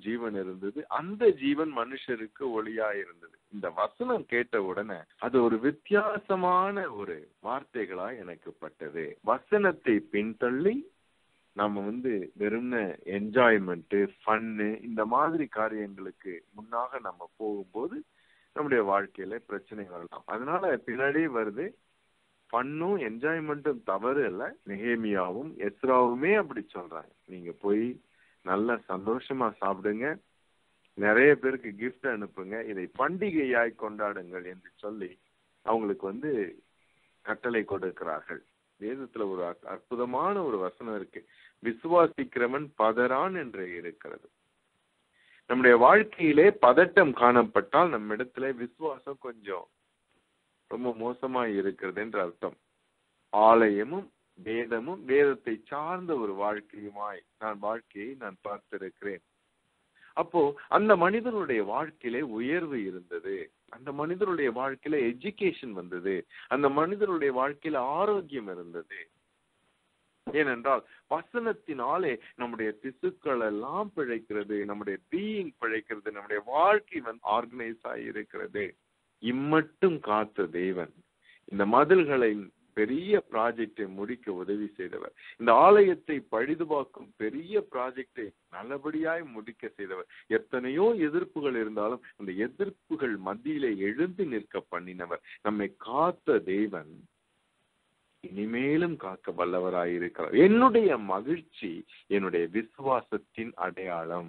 ஜீவன் இருந்தது அந்த ஜீவன் மனுஷருக்கு ஒளியா இருந்தது இந்த வசனம் கேட்ட உடனே அது ஒரு வித்தியாசமான ஒரு வார்த்தைகளா எனக்கு பட்டது வசனத்தை பின்தள்ளி நம்ம வந்து வெறும்ன என்ஜாய்மெண்ட் ஃபன்னு இந்த மாதிரி காரியங்களுக்கு முன்னாக நம்ம போகும்போது நம்முடைய வாழ்க்கையில பிரச்சனை வரலாம் அதனால பின்னாடியே வருது ஃபன்னும் என்ஜாய்மெண்ட்டும் தவறு இல்ல நெகேமியாவும் எஸ்ராவுமே அப்படி சொல்றாங்க நீங்க போய் நல்ல சந்தோஷமா சாப்பிடுங்க நிறைய பேருக்கு gift அனுப்புங்க இதை பண்டிகையாய் கொண்டாடுங்கள் என்று சொல்லி அவங்களுக்கு வந்து கட்டளை கொடுக்கிறார்கள் வேதத்துல ஒரு அற்- அற்புதமான ஒரு வசனம் இருக்கு விசுவாசிக்கிறவன் பதறான் என்று இருக்கிறது நம்முடைய வாழ்க்கையிலே பதட்டம் காணப்பட்டால் நம்ம இடத்துல விசுவாசம் கொஞ்சம் ரொம்ப மோசமா இருக்கிறது என்று அர்த்தம் ஆலயமும் வேதமும் வேதத்தை சார்ந்த ஒரு வாழ்க்கையுமாய் நான் வாழ்க்கையை நான் பார்த்திருக்கிறேன் அப்போ அந்த மனிதனுடைய வாழ்க்கையிலே உயர்வு இருந்தது அந்த மனிதனுடைய வாழ்க்கையில எஜுகேஷன் வந்தது அந்த மனிதனுடைய வாழ்க்கையில ஆரோக்கியம் இருந்தது ஏனென்றால் வசனத்தினாலே நம்முடைய திசுக்கள் எல்லாம் பிழைக்கிறது நம்முடைய பீயிங் பிழைக்கிறது நம்முடைய வாழ்க்கை வந்து ஆர்கனைஸ் ஆகியிருக்கிறது இம்மட்டும் காத்த தேவன் இந்த மதில்களை பெரிய ப்ராஜெக்டை முடிக்க உதவி செய்தவர் இந்த ஆலயத்தை பழுதுபார்க்கும் பெரிய ப்ராஜெக்டை நல்லபடியாய் முடிக்க செய்தவர் எத்தனையோ எதிர்ப்புகள் இருந்தாலும் அந்த எதிர்ப்புகள் மத்தியிலே எழுந்து நிற்க பண்ணினவர் நம்மை காத்த தேவன் இனிமேலும் காக்க வல்லவராயிருக்கிறார் என்னுடைய மகிழ்ச்சி என்னுடைய விசுவாசத்தின் அடையாளம்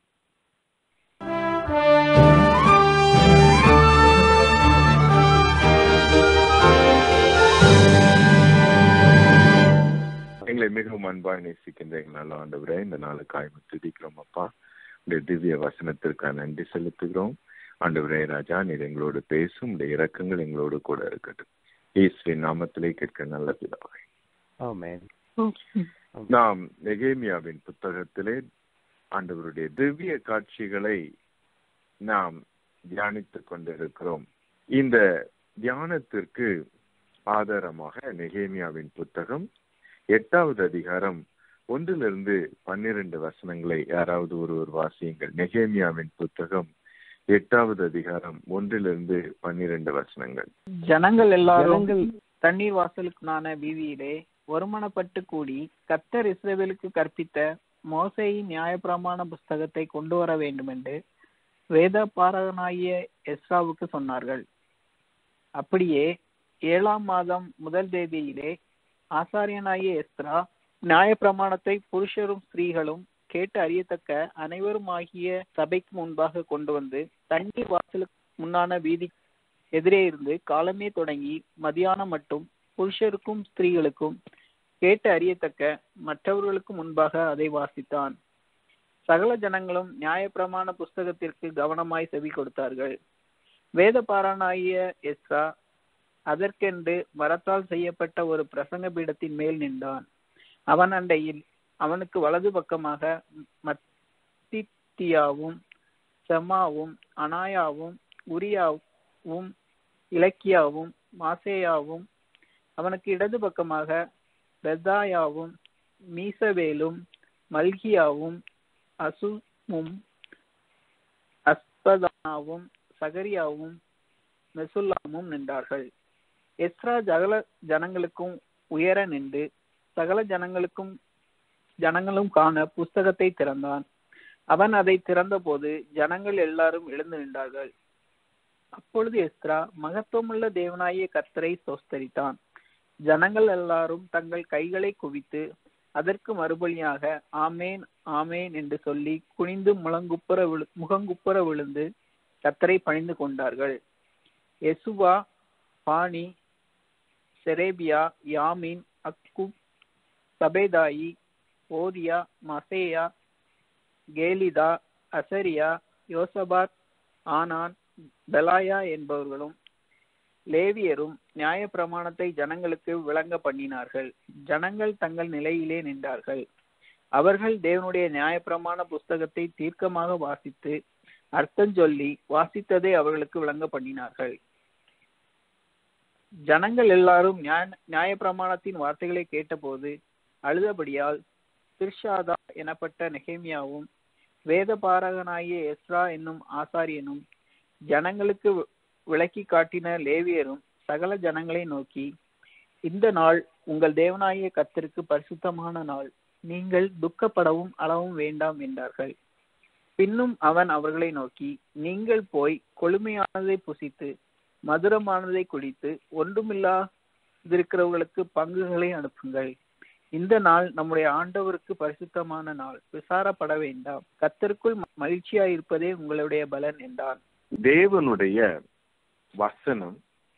எங்களை மிகவும் அன்பாய் நேசிக்கின்ற எங்கள் நல்ல ஆண்டவரே இந்த நாளுக்காய் துதிக்கிறோம் அப்பா உடைய திவ்ய வசனத்திற்காக நன்றி செலுத்துகிறோம் ஆண்டவரே ராஜா நீர் எங்களோடு பேசும் உடைய இரக்கங்கள் எங்களோடு கூட இருக்கட்டும் ஈஸ்வரின் நாமத்திலே கேட்க நல்ல பிதாவே ஆமென் நாம் நெகேமியாவின் புத்தகத்திலே ஆண்டவருடைய திவ்ய காட்சிகளை நாம் தியானித்துக் கொண்டிருக்கிறோம் இந்த தியானத்திற்கு ஆதாரமாக நெகேமியாவின் புத்தகம் எட்டாவது அதிகாரம் ஒன்றிலிருந்து பன்னிரண்டு வசனங்களை யாராவது ஒருவர் வாசியுங்கள் நெகேமியாவின் புத்தகம் எட்டாவது அதிகாரம் ஒன்றிலிருந்து பன்னிரண்டு வசனங்கள் ஜனங்கள் எல்லாரும் ஜனங்கள் தண்ணீர் வாசலுக்குனான வீதியிலே ஒருமனப்பட்டு கூடி கர்த்தர் இஸ்ரவேலுக்கு கற்பித்த மோசேயின் நியாயப்பிரமாண புஸ்தகத்தை கொண்டு வர வேண்டும் என்று வேத பாரகனாகிய எஸ்ராவுக்கு சொன்னார்கள் அப்படியே ஏழாம் மாதம் முதல் தேதியிலே ஆசாரியனாகிய எஸ்ரா நியாயப்பிரமாணத்தை புருஷரும் ஸ்திரீகளும் கேட்டு அறியத்தக்க அனைவரும் ஆகிய சபைக்கு முன்பாக கொண்டு வந்து தண்ணீர் வாசலுக்கு முன்னான வீதி எதிரே இருந்து காலமே தொடங்கி மதியானம் மட்டும் புருஷருக்கும் ஸ்திரீகளுக்கும் கேட்டு அறியத்தக்க மற்றவர்களுக்கு முன்பாக அதை வாசித்தான் சகல ஜனங்களும் நியாயப்பிரமாண புஸ்தகத்திற்கு கவனமாய் செவி கொடுத்தார்கள் வேத பாரானாகிய எஸ்ரா அதற்கென்று மரத்தால் செய்யப்பட்ட ஒரு பிரசங்க பீடத்தின் மேல் நின்றான் அவன் அண்டையில் அவனுக்கு வலது பக்கமாக மத்தித்தியாவும் செமாவும் அனாயாவும் உரியாவும் இலக்கியாவும் மாசேயாவும் அவனுக்கு இடது பக்கமாக பெத்தாயாவும் மீசவேலும் மல்கியாவும் அசுமும் அஸ்பதானாவும் சகரியாவும் மெசுல்லாமும் நின்றார்கள் எஸ்ரா சகல ஜனங்களுக்கும் உயர நின்று சகல ஜனங்களுக்கும் ஜனங்களும் காண புஸ்தகத்தை திறந்தான் அவன் அதை திறந்தபோது ஜனங்கள் எல்லாரும் எழுந்து நின்றார்கள் அப்பொழுது எஸ்ரா மகத்துவமுள்ள தேவனாகிய கர்த்தரை சோஸ்தரித்தான் ஜனங்கள் எல்லாரும் தங்கள் கைகளை குவித்து அதற்கு மறுபடியாக ஆமேன் ஆமேன் என்று சொல்லி குனிந்து முழங்குப்புற விழு முகங்குப்புற விழுந்து கர்த்தரை பணிந்து கொண்டார்கள் எசுவா பாணி செரேபியா யாமின் அக்குப் சபேதாயி ஓதியா மசேயா கேலிதா அசரியா யோசபாத் ஆனான் பெலாயா என்பவர்களும் லேவியரும் நியாய பிரமாணத்தை ஜனங்களுக்கு விளங்க பண்ணினார்கள் ஜனங்கள் தங்கள் நிலையிலே நின்றார்கள் அவர்கள் தேவனுடைய நியாயப்பிரமாண புஸ்தகத்தை தீர்க்கமாக வாசித்து அர்த்தம் சொல்லி வாசித்ததை அவர்களுக்கு விளங்க பண்ணினார்கள் ஜனங்கள் எல்லாரும் நியாய நியாயப்பிரமாணத்தின் வார்த்தைகளை கேட்டபோது அழுதபடியால் திர்ஷாதா எனப்பட்ட நெகேமியாவும் வேத பாரகனாகிய எஸ்ரா என்னும் ஆசாரியனும் ஜனங்களுக்கு விளக்கி காட்டின லேவியரும் சகல ஜனங்களை நோக்கி இந்த நாள் உங்கள் தேவனாகிய கத்திற்கு பரிசுத்தமான நாள் நீங்கள் துக்கப்படவும் அளவும் வேண்டாம் என்றார்கள் பின்னும் அவன் அவர்களை நோக்கி நீங்கள் போய் கொழுமையானதை புசித்து மதுரமானதை குடித்து ஒன்றுமில்லாதிருக்கிறவர்களுக்கு பங்குகளை அனுப்புங்கள் இந்த நாள் நம்முடைய ஆண்டவருக்கு பரிசுத்தமான நாள் விசாரப்பட வேண்டாம் கத்தருக்குள் மகிழ்ச்சியாயிருப்பதே உங்களுடைய பலன் என்றான் தேவனுடைய வசனம்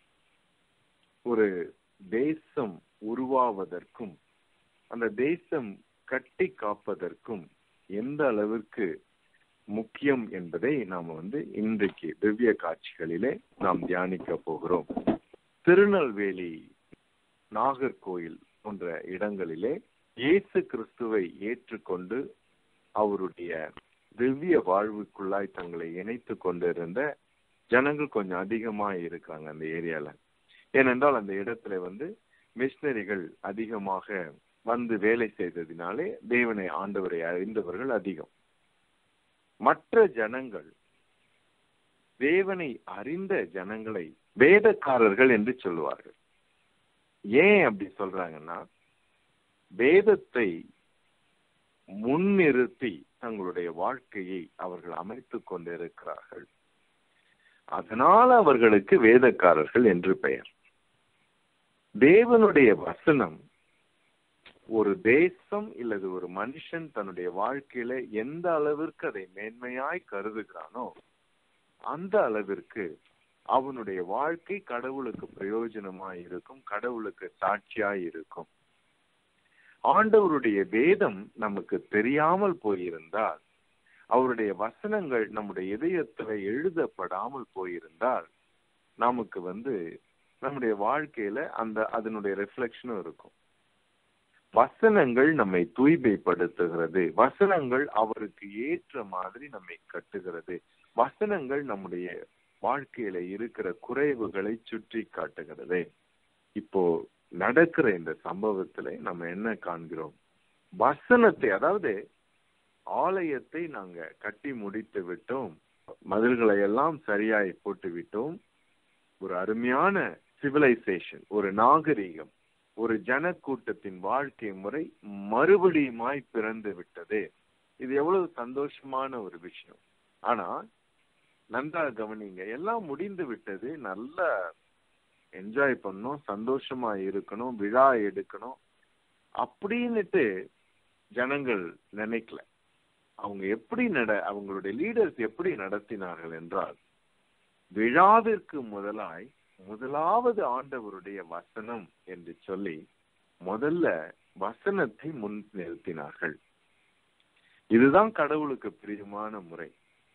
ஒரு தேசம் உருவாவதற்கும் அந்த தேசம் கட்டி காப்பதற்கும் எந்த அளவிற்கு முக்கியம் என்பதை நாம் வந்து இன்றைக்கு திவ்ய காட்சிகளிலே நாம் தியானிக்க போகிறோம் திருநெல்வேலி நாகர்கோயில் போன்ற இடங்களிலே இயேசு கிறிஸ்துவை ஏற்றுக்கொண்டு அவருடைய திவ்ய வாழ்வுக்குள்ளாய் தங்களை இணைத்து கொண்டிருந்த ஜனங்கள் கொஞ்சம் அதிகமா இருக்காங்க அந்த ஏரியால ஏனென்றால் அந்த இடத்துல வந்து மிஷினரிகள் அதிகமாக வந்து வேலை செய்ததினாலே தேவனை ஆண்டவரை அறிந்தவர்கள் அதிகம் மற்ற ஜனங்கள் தேவனை அறிந்த ஜனங்களை வேதக்காரர்கள் என்று சொல்லுவார்கள் ஏன் அப்படி சொல்றாங்கன்னா வேதத்தை முன்னிறுத்தி தங்களுடைய வாழ்க்கையை அவர்கள் அமைத்துக் கொண்டிருக்கிறார்கள் அதனால் அவர்களுக்கு வேதக்காரர்கள் என்று பெயர் தேவனுடைய வசனம் ஒரு தேசம் இல்லது ஒரு மனுஷன் தன்னுடைய வாழ்க்கையில எந்த அளவிற்கு அதை மேன்மையாய் கருதுகிறானோ அந்த அளவிற்கு அவனுடைய வாழ்க்கை கடவுளுக்கு பிரயோஜனமாய் இருக்கும் கடவுளுக்கு சாட்சியாய் இருக்கும் ஆண்டவருடைய வேதம் நமக்கு தெரியாமல் போயிருந்தால் அவருடைய வசனங்கள் நம்முடைய இதயத்துல எழுதப்படாமல் போயிருந்தால் நமக்கு வந்து நம்முடைய வாழ்க்கையில அந்த அதனுடைய ரிஃப்ளெக்ஷனும் இருக்கும் வசனங்கள் நம்மை தூய்மைப்படுத்துகிறது வசனங்கள் அவருக்கு ஏற்ற மாதிரி நம்மை கட்டுகிறது வசனங்கள் நம்முடைய வாழ்க்கையில இருக்கிற குறைவுகளை சுற்றி காட்டுகிறது இப்போ நடக்கிற இந்த சம்பவத்துல நம்ம என்ன காண்கிறோம் வசனத்தை அதாவது ஆலயத்தை நாங்க கட்டி முடித்து விட்டோம் மதில்களை எல்லாம் சரியாய் போட்டு விட்டோம் ஒரு அருமையான சிவிலைசேஷன் ஒரு நாகரீகம் ஒரு ஜனக்கூட்டத்தின் வாழ்க்கை முறை மறுபடியுமாய் பிறந்து விட்டது இது எவ்வளவு சந்தோஷமான ஒரு விஷயம் ஆனா நன்றாக கவனிங்க எல்லாம் முடிந்து விட்டது நல்ல என்ஜாய் பண்ணணும் சந்தோஷமா இருக்கணும் விழா எடுக்கணும் அப்படின்னுட்டு ஜனங்கள் நினைக்கல அவங்க எப்படி நட அவங்களுடைய லீடர்ஸ் எப்படி நடத்தினார்கள் என்றால் விழாவிற்கு முதலாய் முதலாவது ஆண்டவருடைய வசனம் என்று சொல்லி முதல்ல வசனத்தை முன் நிறுத்தினார்கள் இதுதான் கடவுளுக்கு பிரியமான முறை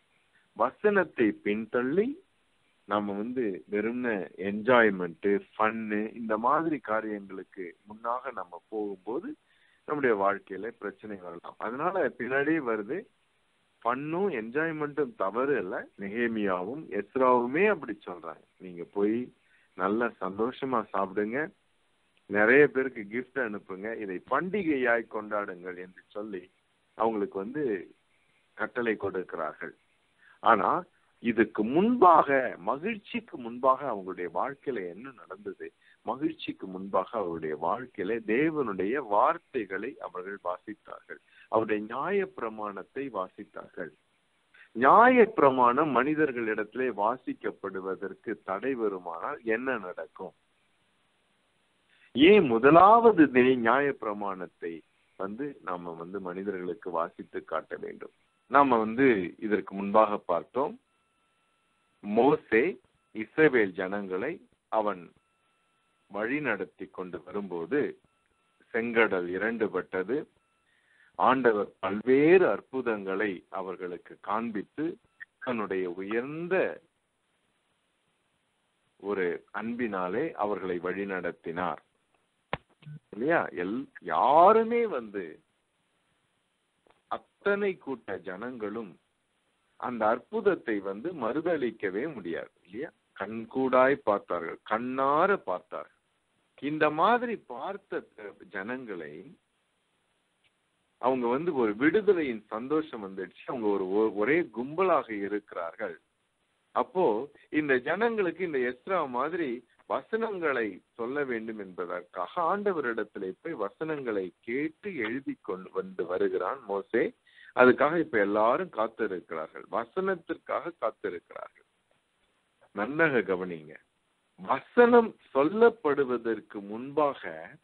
வசனத்தை பின்தள்ளி நம்ம வந்து வெறும் என்ஜாய்மெண்ட் ஃபன்னு இந்த மாதிரி காரியங்களுக்கு முன்னாக நம்ம போகும்போது நம்முடைய வாழ்க்கையில பிரச்சனை வரலாம் அதனால பின்னாடியே வருது ஃபன்னும் என்ஜாய்மெண்ட்டும் தவறு இல்ல நெகேமியாவும் எஸ்ராவுமே அப்படி சொல்றாங்க நீங்க போய் நல்ல சந்தோஷமா சாப்பிடுங்க நிறைய பேருக்கு கிஃப்ட் அனுப்புங்க இதை பண்டிகையாய் கொண்டாடுங்கள் என்று சொல்லி அவங்களுக்கு வந்து கட்டளை கொடுக்கிறார்கள் ஆனா இதுக்கு முன்பாக மகிழ்ச்சிக்கு முன்பாக அவங்களுடைய வாழ்க்கையில என்ன நடந்தது மகிழ்ச்சிக்கு முன்பாக அவருடைய வாழ்க்கையில தேவனுடைய வார்த்தைகளை அவர்கள் வாசித்தார்கள் அவருடைய நியாய பிரமாணத்தை வாசித்தார்கள் நியாய பிரமாணம் மனிதர்களிடத்திலே வாசிக்கப்படுவதற்கு தடை வருமானால் என்ன நடக்கும் ஏன் முதலாவது நியாய பிரமாணத்தை வந்து நாம வந்து மனிதர்களுக்கு வாசித்து காட்ட வேண்டும் நாம வந்து இதற்கு முன்பாக பார்த்தோம் மோசே இஸ்ரவேல் ஜனங்களை அவன் வழி நடத்தி கொண்டு வரும்போது செங்கடல் இரண்டுபட்டது ஆண்டவர் பல்வேறு அற்புதங்களை அவர்களுக்கு காண்பித்து தன்னுடைய உயர்ந்த ஒரு அன்பினாலே அவர்களை வழிநடத்தினார் இல்லையா எல் யாருமே வந்து அத்தனை கூட்ட ஜனங்களும் அந்த அற்புதத்தை வந்து மறுதளிக்கவே முடியாது இல்லையா கண்கூடாய் பார்த்தார்கள் கண்ணார பார்த்தார்கள் இந்த மாதிரி பார்த்த ஜனங்களை அவங்க வந்து ஒரு விடுதலையின் சந்தோஷம் வந்துடுச்சு அவங்க ஒரு ஒ- ஒரே கும்பலாக இருக்கிறார்கள் அப்போ இந்த ஜனங்களுக்கு இந்த எஸ்ரா மாதிரி வசனங்களை சொல்ல வேண்டும் என்பதற்காக ஆண்டவரிடத்திலே போய் வசனங்களை கேட்டு எழுதி கொண்டு வந்து வருகிறான் மோசே அதுக்காக இப்ப எல்லாரும் காத்திருக்கிறார்கள் வசனத்திற்காக காத்திருக்கிறார்கள் நன்னக கவனிங்க வசனம் சொல்லப்படுவதற்கு முன்பாக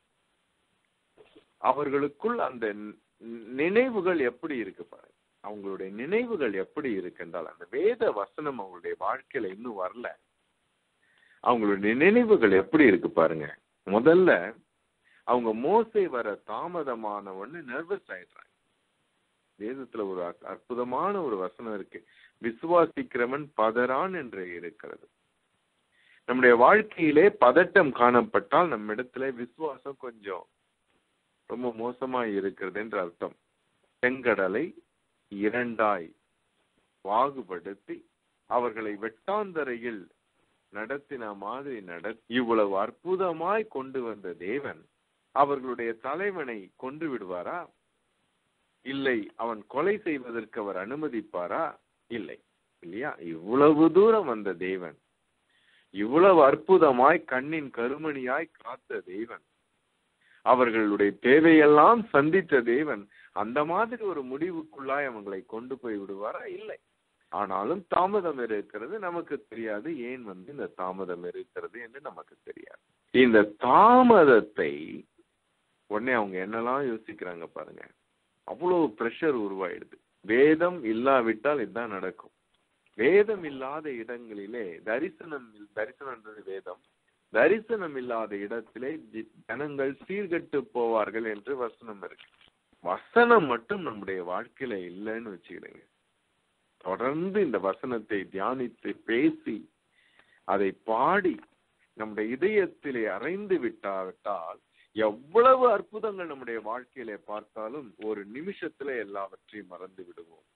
அவர்களுக்குள் அந்த நி- நினைவுகள் எப்படி இருக்கு பாருங்க அவங்களுடைய நினைவுகள் எப்படி இருக்குன்றால் அந்த வேத வசனம் அவங்களுடைய வாழ்க்கையில இன்னும் வரல அவங்களுடைய நினைவுகள் எப்படி இருக்கு பாருங்க முதல்ல அவங்க மோசை வர தாமதமான உடனே நர்வஸ் ஆயிடுறாங்க வேதத்துல ஒரு அற்- அற்புதமான ஒரு வசனம் இருக்கு விசுவாசிக்கிறவன் பதறான் என்று இருக்கிறது நம்முடைய வாழ்க்கையிலே பதட்டம் காணப்பட்டால் நம்ம இடத்துல விசுவாசம் கொஞ்சம் ரொம்ப மோசமா இருக்கிறது என்று அர்த்தம் செங்கடலை இரண்டாய் வாகுபடுத்தி அவர்களை வெட்டாந்தரையில் நடத்தின மாதிரி நட இவ்வளவு அற்புதமாய் கொண்டு வந்த தேவன் அவர்களுடைய தலைவனை கொண்டு விடுவாரா இல்லை அவன் கொலை செய்வதற்கு அவர் அனுமதிப்பாரா இல்லை இல்லையா இவ்வளவு தூரம் வந்த தேவன் இவ்வளவு அற்புதமாய் கண்ணின் கருமணியாய் காத்த தேவன் அவர்களுடைய தேவையெல்லாம் சந்தித்த தேவன் அந்த மாதிரி ஒரு முடிவுக்குள்ளாய் அவங்களை கொண்டு போய் விடுவாரா இல்லை ஆனாலும் தாமதம் இருக்கிறது நமக்கு தெரியாது ஏன் வந்து இந்த தாமதம் இருக்கிறது என்று நமக்கு தெரியாது இந்த தாமதத்தை உடனே அவங்க என்னெல்லாம் யோசிக்கிறாங்க பாருங்க அவ்வளவு பிரஷர் உருவாயிடுது வேதம் இல்லாவிட்டால் இதுதான் நடக்கும் வேதம் இல்லாத இடங்களிலே தரிசனம் தரிசனம்ன்றது வேதம் தரிசனம் இல்லாத இடத்திலே ஜி- ஜனங்கள் சீர்கெட்டு போவார்கள் என்று வசனம் இருக்கு வசனம் மட்டும் நம்முடைய வாழ்க்கையில இல்லைன்னு வச்சுக்கிடுங்க தொடர்ந்து இந்த வசனத்தை தியானித்து பேசி அதை பாடி நம்முடைய இதயத்திலே அறைந்து விட்டாவிட்டால் எவ்வளவு அற்புதங்கள் நம்முடைய வாழ்க்கையிலே பார்த்தாலும் ஒரு நிமிஷத்துல எல்லாவற்றையும் மறந்து விடுவோம்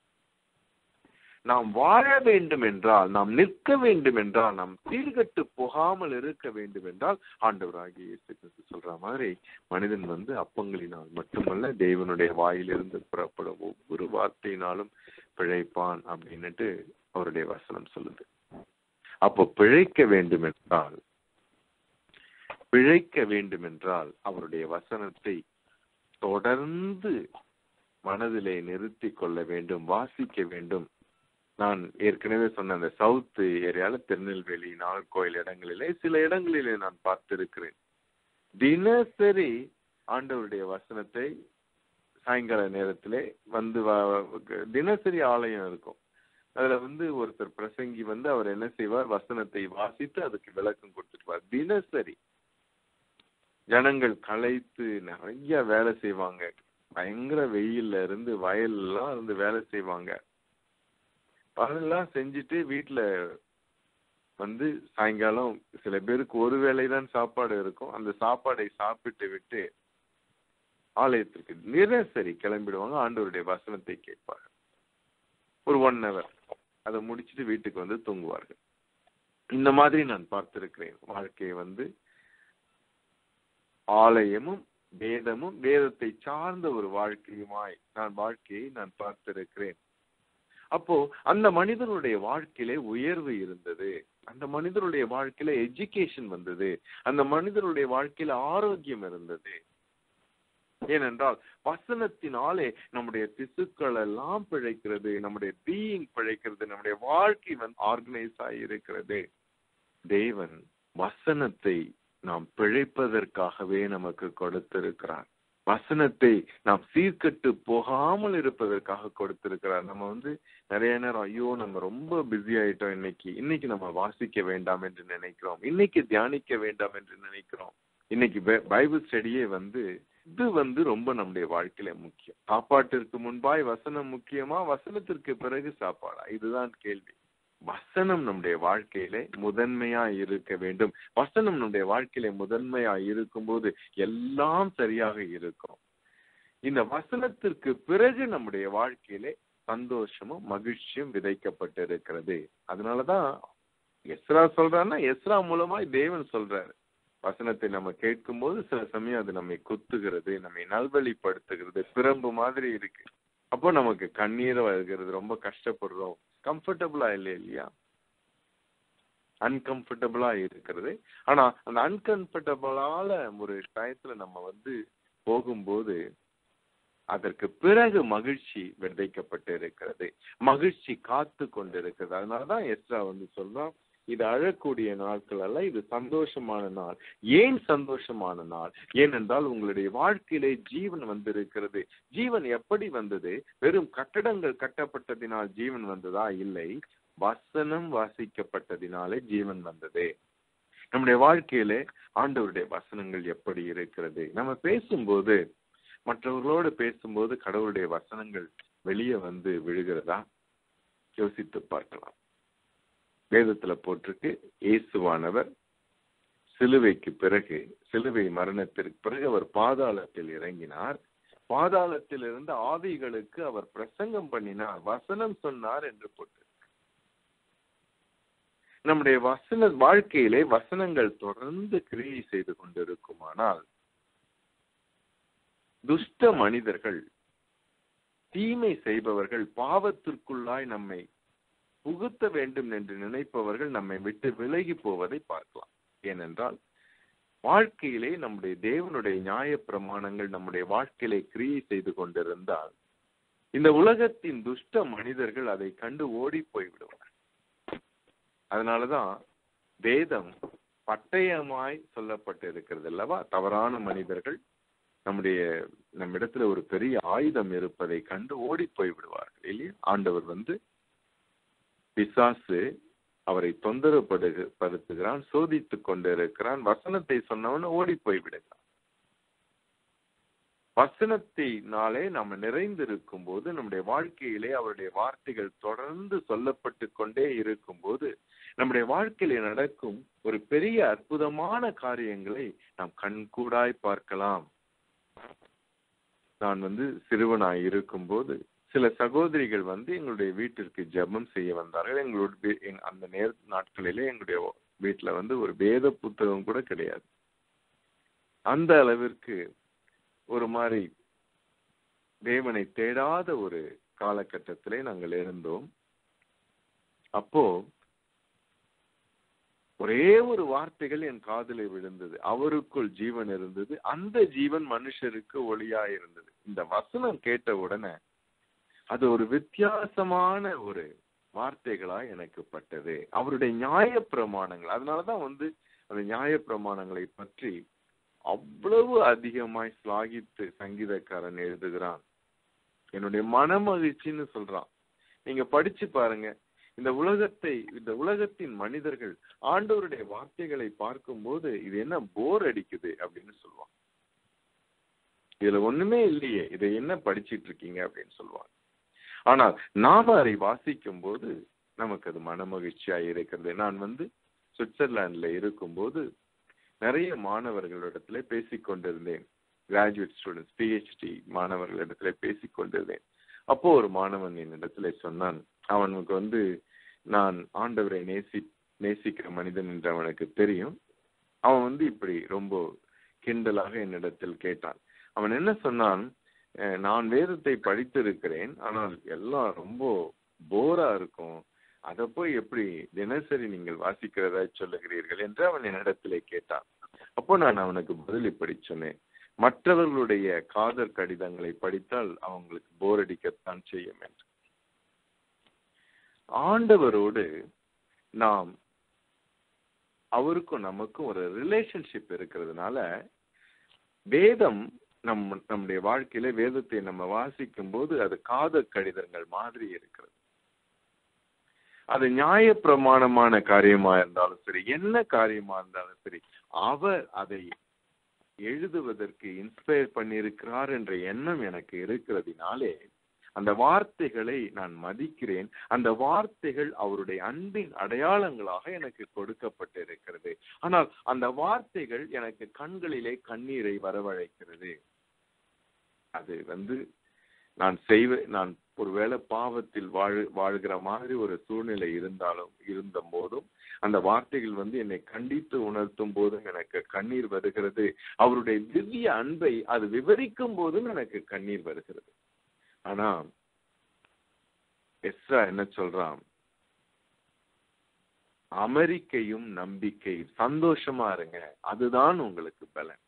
நாம் வாழ வேண்டும் என்றால் நாம் நிற்க வேண்டும் என்றால் நாம் சீர்கட்டு போகாமல் இருக்க வேண்டும் என்றால் ஆண்டவராகிய இயேசு கிறிஸ்து சொல்ற மாதிரி மனிதன் வந்து அப்பங்களினால் மட்டுமல்ல தேவனுடைய வாயிலிருந்து புறப்படும் ஒவ்வொரு வார்த்தையினாலும் பிழைப்பான் அப்படின்னுட்டு அவருடைய வசனம் சொல்லுது அப்போ பிழைக்க வேண்டும் என்றால் பிழைக்க வேண்டும் என்றால் அவருடைய வசனத்தை தொடர்ந்து மனதிலே நிறுத்தி கொள்ள வேண்டும் வாசிக்க வேண்டும் நான் ஏற்கனவே சொன்ன அந்த சவுத் ஏரியால திருநெல்வேலி நாகர்கோயில் இடங்களிலே சில இடங்களிலே நான் பார்த்திருக்கிறேன் தினசரி ஆண்டவருடைய வசனத்தை சாயங்கால நேரத்திலே வந்து வ- தினசரி ஆலயம் இருக்கும் அதுல வந்து ஒருத்தர் பிரசங்கி வந்து அவர் என்ன செய்வார் வசனத்தை வாசித்து அதுக்கு விளக்கம் கொடுத்துருவார் தினசரி ஜனங்கள் களைத்து நிறைய வேலை செய்வாங்க பயங்கர வெயில்ல இருந்து வயல்லாம் இருந்து வேலை செய்வாங்க அதெல்லாம் செஞ்சுட்டு வீட்டுல வந்து சாயங்காலம் சில பேருக்கு ஒரு வேளைதான் சாப்பாடு இருக்கும் அந்த சாப்பாடை சாப்பிட்டு விட்டு ஆலயத்திற்கு தினசரி கிளம்பிடுவாங்க ஆண்டவருடைய வசனத்தை கேட்பாங்க ஒரு ஒன் ஹவர் அதை முடிச்சிட்டு வீட்டுக்கு வந்து தூங்குவார்கள் இந்த மாதிரி நான் பார்த்திருக்கிறேன் வாழ்க்கையை வந்து ஆலயமும் வேதமும் வேதத்தை சார்ந்த ஒரு வாழ்க்கையுமாய் நான் வாழ்க்கையை நான் பார்த்திருக்கிறேன் அப்போ அந்த மனிதனுடைய வாழ்க்கையிலே உயர்வு இருந்தது அந்த மனிதனுடைய வாழ்க்கையில எஜுகேஷன் வந்தது அந்த மனிதனுடைய வாழ்க்கையில ஆரோக்கியம் இருந்தது ஏனென்றால் வசனத்தினாலே நம்முடைய திசுக்கள் எல்லாம் பிழைக்கிறது நம்முடைய பீயிங் பிழைக்கிறது நம்முடைய வாழ்க்கை வந்து ஆர்கனைஸ் ஆகியிருக்கிறது தேவன் வசனத்தை நாம் பிழைப்பதற்காகவே நமக்கு கொடுத்திருக்கிறார் வசனத்தை நாம் சீர்கட்டு போகாமல் இருப்பதற்காக கொடுத்திருக்கிறார் நம்ம வந்து நிறைய நேரம் ஐயோ நம்ம ரொம்ப பிஸி ஆயிட்டோம் இன்னைக்கு இன்னைக்கு நம்ம வாசிக்க வேண்டாம் என்று நினைக்கிறோம் இன்னைக்கு தியானிக்க வேண்டாம் என்று நினைக்கிறோம் இன்னைக்கு பை- பைபிள் ஸ்டடியே வந்து இது வந்து ரொம்ப நம்முடைய வாழ்க்கையில முக்கியம் சாப்பாட்டிற்கு முன்பாய் வசனம் முக்கியமா வசனத்திற்கு பிறகு சாப்பாடா இதுதான் கேள்வி வசனம் நம்முடைய வாழ்க்கையிலே முதன்மையா இருக்க வேண்டும் வசனம் நம்முடைய வாழ்க்கையில முதன்மையா இருக்கும்போது எல்லாம் சரியாக இருக்கும் இந்த வசனத்திற்கு பிறகு நம்முடைய வாழ்க்கையிலே சந்தோஷமும் மகிழ்ச்சியும் விதைக்கப்பட்டிருக்கிறது அதனாலதான் எஸ்ரா சொல்றான்னா எஸ்ரா மூலமாய் தேவன் சொல்றாரு வசனத்தை நம்ம கேட்கும்போது சில சமயம் அது நம்மை குத்துகிறது நம்மை நல்வழிப்படுத்துகிறது பிரம்பு மாதிரி இருக்கு அப்போ நமக்கு கண்ணீர் வருகிறது ரொம்ப கஷ்டப்படுறோம் கம்ஃபர்டபுளா இல்லை இல்லையா அன்கம்ஃபர்டபுளா இருக்கிறது ஆனா அந்த அன்கம்ஃபர்டபுளால ஒரு டயத்துல நம்ம வந்து போகும்போது அதற்கு பிறகு மகிழ்ச்சி விதைக்கப்பட்டு இருக்கிறது மகிழ்ச்சி காத்து கொண்டிருக்கிறது அதனாலதான் எஸ்ரா வந்து சொல்றான் இது அழக்கூடிய நாட்கள் அல்ல இது சந்தோஷமான நாள் ஏன் சந்தோஷமான நாள் ஏனென்றால் உங்களுடைய வாழ்க்கையிலே ஜீவன் வந்திருக்கிறது ஜீவன் எப்படி வந்தது வெறும் கட்டடங்கள் கட்டப்பட்டதினால் ஜீவன் வந்ததா இல்லை வசனம் வாசிக்கப்பட்டதினாலே ஜீவன் வந்தது நம்முடைய வாழ்க்கையிலே ஆண்டவருடைய வசனங்கள் எப்படி இருக்கிறது நம்ம பேசும்போது மற்றவர்களோடு பேசும்போது கடவுளுடைய வசனங்கள் வெளியே வந்து விழுகிறதா யோசித்து பார்க்கலாம் வேதத்துல போட்டிருக்கு இயேசுவானவர் சிலுவைக்கு பிறகு சிலுவை மரணத்திற்கு பிறகு அவர் பாதாளத்தில் இறங்கினார் பாதாளத்தில் இருந்த ஆவிகளுக்கு அவர் பிரசங்கம் பண்ணினார் வசனம் சொன்னார் என்று போட்டு நம்முடைய வசன வாழ்க்கையிலே வசனங்கள் தொடர்ந்து கிரியை செய்து கொண்டிருக்குமானால் துஷ்ட மனிதர்கள் தீமை செய்பவர்கள் பாவத்திற்குள்ளாய் நம்மை புகுத்த வேண்டும் என்று நினைப்பவர்கள் நம்மை விட்டு விலகி போவதை பார்க்கலாம் ஏனென்றால் வாழ்க்கையிலே நம்முடைய தேவனுடைய நியாய பிரமாணங்கள் நம்முடைய வாழ்க்கையிலே கிரியை செய்து கொண்டிருந்தால் இந்த உலகத்தின் துஷ்ட மனிதர்கள் அதை கண்டு ஓடி போய்விடுவார் அதனாலதான் வேதம் பட்டயமாய் சொல்லப்பட்டிருக்கிறது அல்லவா தவறான மனிதர்கள் நம்முடைய நம்மிடத்துல ஒரு பெரிய ஆயுதம் இருப்பதை கண்டு ஓடி போய் விடுவார்கள் இல்லையா ஆண்டவர் வந்து பிசாசு அவரை தொந்தரவு படுத்துகிறான் சோதித்துக் கொண்டிருக்கிறான் வசனத்தை சொன்னவன் ஓடி போய் விடுகிறான் வசனத்தினாலே நம்ம நிறைந்திருக்கும் போது நம்முடைய வாழ்க்கையிலே அவருடைய வார்த்தைகள் தொடர்ந்து சொல்லப்பட்டு கொண்டே இருக்கும் போது நம்முடைய வாழ்க்கையில நடக்கும் ஒரு பெரிய அற்புதமான காரியங்களை நாம் கண்கூடாய் பார்க்கலாம் நான் வந்து சிறுவனாய் இருக்கும்போது சில சகோதரிகள் வந்து எங்களுடைய வீட்டிற்கு ஜெபம் செய்ய வந்தார்கள் எங்களுடைய அந்த நேர நாட்களிலே எங்களுடைய வீட்டுல வந்து ஒரு வேத புத்தகம் கூட கிடையாது அந்த அளவிற்கு ஒரு மாதிரி தேவனை தேடாத ஒரு காலகட்டத்திலே நாங்கள் இருந்தோம் அப்போ ஒரே ஒரு வார்த்தைகள் என் காதலை விழுந்தது அவருக்குள் ஜீவன் இருந்தது அந்த ஜீவன் மனுஷருக்கு ஒளியா இருந்தது இந்த வசனம் கேட்ட உடனே அது ஒரு வித்தியாசமான ஒரு வார்த்தைகளா எனக்கு பட்டது அவருடைய நியாய பிரமாணங்கள் அதனாலதான் வந்து அந்த நியாய பிரமாணங்களை பற்றி அவ்வளவு அதிகமாய் ஸ்லாகித்து சங்கீதக்காரன் எழுதுகிறான் என்னுடைய மன மகிழ்ச்சின்னு சொல்றான் நீங்க படிச்சு பாருங்க இந்த உலகத்தை இந்த உலகத்தின் மனிதர்கள் ஆண்டவருடைய வார்த்தைகளை பார்க்கும்போது இது என்ன போர் அடிக்குது அப்படின்னு சொல்லுவாங்க இதுல ஒண்ணுமே இல்லையே இதை என்ன படிச்சிட்டு இருக்கீங்க அப்படின்னு சொல்லுவாங்க ஆனால் நாம அதை வாசிக்கும் போது நமக்கு அது மன மகிழ்ச்சியா இருக்கிறது நான் வந்து சுவிட்சர்லாந்துல இருக்கும்போது நிறைய மாணவர்களிடத்துல பேசிக் கொண்டிருந்தேன் கிராஜுவேட் ஸ்டூடெண்ட்ஸ் பிஹெச்டி மாணவர்களிடத்துல பேசிக் கொண்டிருந்தேன் அப்போ ஒரு மாணவன் என்னிடத்துல சொன்னான் அவனுக்கு வந்து நான் ஆண்டவரை நேசி நேசிக்கிற மனிதன் என்று அவனுக்கு தெரியும் அவன் வந்து இப்படி ரொம்ப கிண்டலாக என்னிடத்தில் கேட்டான் அவன் என்ன சொன்னான் நான் வேதத்தை படித்திருக்கிறேன் ஆனால் எல்லாம் ரொம்ப போரா இருக்கும் அதை போய் எப்படி தினசரி நீங்கள் வாசிக்கிறதா சொல்லுகிறீர்கள் என்று அவன் என்னிடத்திலே கேட்டான் அப்போ நான் அவனுக்கு பதில் இப்படி சொன்னேன் மற்றவர்களுடைய காதல் கடிதங்களை படித்தால் அவங்களுக்கு போர் அடிக்கத்தான் செய்யும் என்று ஆண்டவரோடு நாம் அவருக்கும் நமக்கும் ஒரு ரிலேஷன்ஷிப் இருக்கிறதுனால வேதம் நம் நம்முடைய வாழ்க்கையில வேதத்தை நம்ம வாசிக்கும் போது அது காதல் கடிதங்கள் மாதிரி இருக்கிறது அது நியாய பிரமாணமான காரியமா இருந்தாலும் சரி என்ன காரியமா இருந்தாலும் சரி அவர் அதை எழுதுவதற்கு இன்ஸ்பயர் பண்ணியிருக்கிறார் என்ற எண்ணம் எனக்கு இருக்கிறதுனாலே அந்த வார்த்தைகளை நான் மதிக்கிறேன் அந்த வார்த்தைகள் அவருடைய அன்பின் அடையாளங்களாக எனக்கு கொடுக்கப்பட்டிருக்கிறது ஆனால் அந்த வார்த்தைகள் எனக்கு கண்களிலே கண்ணீரை வரவழைக்கிறது அது வந்து நான் செய்வ நான் ஒருவேளை பாவத்தில் வாழ் வாழ்கிற மாதிரி ஒரு சூழ்நிலை இருந்தாலும் இருந்த போதும் அந்த வார்த்தைகள் வந்து என்னை கண்டித்து உணர்த்தும் போதும் எனக்கு கண்ணீர் வருகிறது அவருடைய திவ்ய அன்பை அது விவரிக்கும் போதும் எனக்கு கண்ணீர் வருகிறது ஆனா எஸ்ரா என்ன சொல்றான் அமெரிக்கையும் நம்பிக்கையும் சந்தோஷமா இருங்க அதுதான் உங்களுக்கு பலன்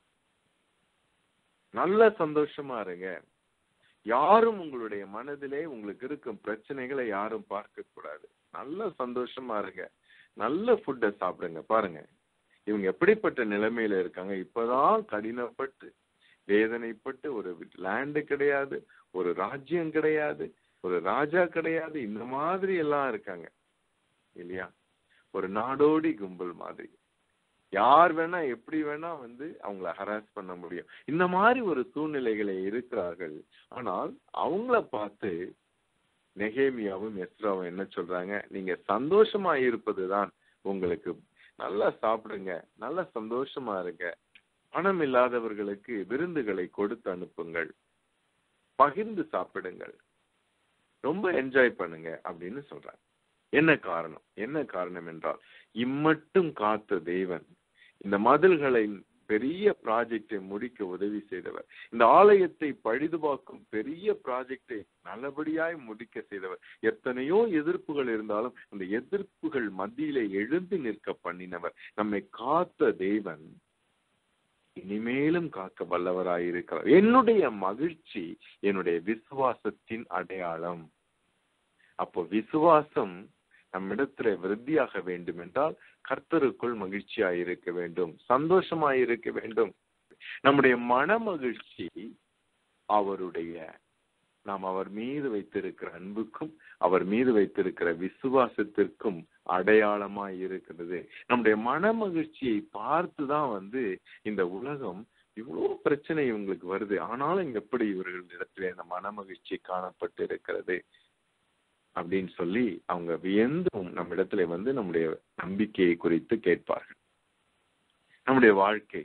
நல்ல சந்தோஷமா இருங்க யாரும் உங்களுடைய மனதிலே உங்களுக்கு இருக்கும் பிரச்சனைகளை யாரும் பார்க்க கூடாது நல்ல சந்தோஷமா இருங்க நல்ல ஃபுட்டை சாப்பிடுங்க பாருங்க இவங்க எப்படிப்பட்ட நிலைமையில இருக்காங்க இப்பதான் கடினப்பட்டு வேதனைப்பட்டு ஒரு லேண்டு கிடையாது ஒரு ராஜ்யம் கிடையாது ஒரு ராஜா கிடையாது இந்த மாதிரி எல்லாம் இருக்காங்க இல்லையா ஒரு நாடோடி கும்பல் மாதிரி யார் வேணா எப்படி வேணா வந்து அவங்கள ஹராஸ் பண்ண முடியும் இந்த மாதிரி ஒரு சூழ்நிலைகளை இருக்கிறார்கள் ஆனால் அவங்கள பார்த்து நெகேமியாவும் எஸ்ராவும் என்ன சொல்றாங்க நீங்க சந்தோஷமா இருப்பதுதான் உங்களுக்கு நல்லா சாப்பிடுங்க நல்லா சந்தோஷமா இருங்க பணம் இல்லாதவர்களுக்கு விருந்துகளை கொடுத்து அனுப்புங்கள் பகிர்ந்து சாப்பிடுங்கள் ரொம்ப என்ஜாய் பண்ணுங்க அப்படின்னு சொல்றாங்க என்ன காரணம் என்ன காரணம் என்றால் இம்மட்டும் காத்த தேவன் இந்த மதில்களை பெரிய ப்ராஜெக்டை முடிக்க உதவி செய்தவர் இந்த ஆலயத்தை பழுதுபார்க்கும் பெரிய ப்ராஜெக்டை நல்லபடியாய் முடிக்க செய்தவர் எத்தனையோ எதிர்ப்புகள் இருந்தாலும் அந்த எதிர்ப்புகள் மத்தியிலே எழுந்து நிற்க பண்ணினவர் நம்மை காத்த தேவன் இனிமேலும் காக்க வல்லவராயிருக்கிறார் என்னுடைய மகிழ்ச்சி என்னுடைய விசுவாசத்தின் அடையாளம் அப்போ விசுவாசம் நம்மிடத்துல விருத்தியாக வேண்டும் என்றால் கர்த்தருக்குள் மகிழ்ச்சியாயிருக்க வேண்டும் சந்தோஷமாயிருக்க வேண்டும் நம்முடைய மன மகிழ்ச்சி அவருடைய நாம் அவர் மீது வைத்திருக்கிற அன்புக்கும் அவர் மீது வைத்திருக்கிற விசுவாசத்திற்கும் அடையாளமாய் இருக்கிறது நம்முடைய மன மகிழ்ச்சியை பார்த்துதான் வந்து இந்த உலகம் இவ்வளவு பிரச்சனை இவங்களுக்கு வருது ஆனாலும் எப்படி இவர்கள் இடத்துல இந்த மன மகிழ்ச்சி காணப்பட்டு இருக்கிறது அப்படின்னு சொல்லி அவங்க வியந்தும் நம்ம இடத்துல வந்து நம்முடைய நம்பிக்கையை குறித்து கேட்பார்கள் நம்முடைய வாழ்க்கை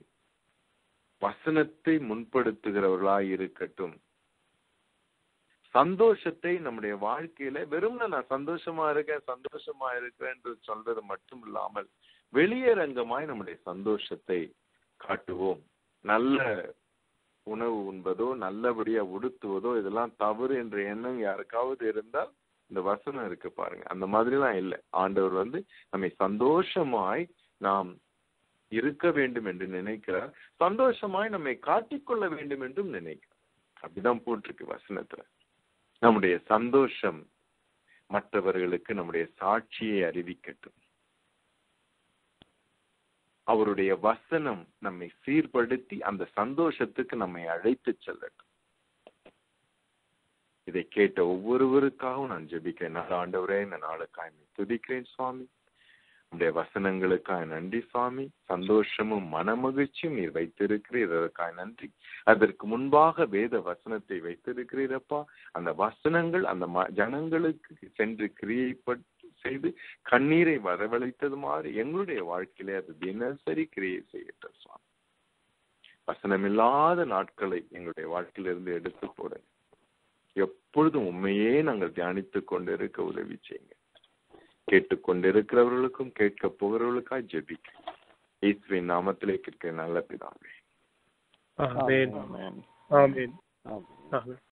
வசனத்தை முன்படுத்துகிறவர்களாய் இருக்கட்டும் சந்தோஷத்தை நம்முடைய வாழ்க்கையில வெறும் நான் சந்தோஷமா இருக்கேன் சந்தோஷமா இருக்கிறேன் என்று சொல்றது மட்டும் இல்லாமல் வெளியரங்கமாய் நம்முடைய சந்தோஷத்தை காட்டுவோம் நல்ல உணவு உண்பதோ நல்லபடியா உடுத்துவதோ இதெல்லாம் தவறு என்ற எண்ணம் யாருக்காவது இருந்தால் இந்த வசனம் இருக்கு பாருங்க அந்த மாதிரிலாம் இல்லை ஆண்டவர் வந்து நம்மை சந்தோஷமாய் நாம் இருக்க வேண்டும் என்று நினைக்கிறார் சந்தோஷமாய் நம்மை காட்டிக்கொள்ள வேண்டும் என்றும் நினைக்கிறார் அப்படிதான் போட்டிருக்கு வசனத்துல நம்முடைய சந்தோஷம் மற்றவர்களுக்கு நம்முடைய சாட்சியை அறிவிக்கட்டும் அவருடைய வசனம் நம்மை சீர்படுத்தி அந்த சந்தோஷத்துக்கு நம்மை அழைத்து செல்லட்டும் இதை கேட்ட ஒவ்வொருவருக்காகவும் நான் ஜெபிக்கிறேன் நல்ல ஆண்டவரே இந்த நாளுக்காய் துதிக்கிறேன் சுவாமி உடைய வசனங்களுக்காய் நன்றி சுவாமி சந்தோஷமும் மனமகிழ்ச்சியும் நீர் வைத்திருக்கிறீர் அதற்காய் நன்றி அதற்கு முன்பாக வேத வசனத்தை வைத்திருக்கிறீரப்பா அந்த வசனங்கள் அந்த ஜனங்களுக்கு சென்று கிரியைப்பட்டு செய்து கண்ணீரை வரவழைத்தது மாதிரி எங்களுடைய வாழ்க்கையிலே அது தினசரி கிரியை செய்யட்டும் சுவாமி வசனமில்லாத நாட்களை எங்களுடைய வாழ்க்கையிலிருந்து எடுத்து போடுங்க எப்பொழுதும் உண்மையே நாங்கள் தியானித்துக் கொண்டிருக்க உதவி செய்யுங்க கேட்டுக்கொண்டிருக்கிறவர்களுக்கும் கேட்க போகிறவர்களுக்காய் ஜெபிக்க இயேசுவின் நாமத்திலே கேட்க நல்ல பிதாவே ஆமென் ஆமென் ஆமென்